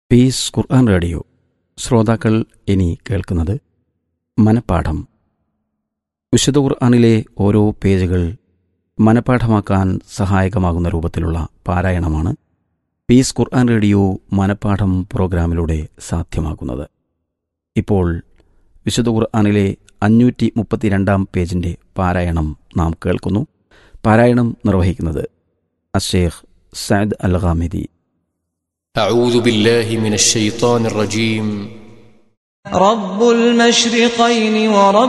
piece ഖുർആൻ radio ശ്രോതാക്കൾ ഇനി കേൾക്കുന്നത് മനപ്പാഠം വിശുദ്ധ ഖുർആനിലെ ഓരോ പേജുകൾ മനപ്പാഠമാക്കാൻ സഹായകമാകുന്ന രൂപത്തിലുള്ള പാരായണമാണ് പീസ് ഖുർആൻ റേഡിയോ മനപ്പാഠം പ്രോഗ്രാമിലൂടെ സാധ്യമാകുന്നത് ഇപ്പോൾ വിശുദ്ധ ഖുർആനിലെ അഞ്ഞൂറ്റി മുപ്പത്തിരണ്ടാം പേജിൻ്റെ പാരായണം നാം കേൾക്കുന്നു പാരായണം നിർവഹിക്കുന്നത് അഷേഖ് സയദ് അൽ ഖാമിദി أعوذ بالله من الشيطان الرجيم رب المشرقين ورب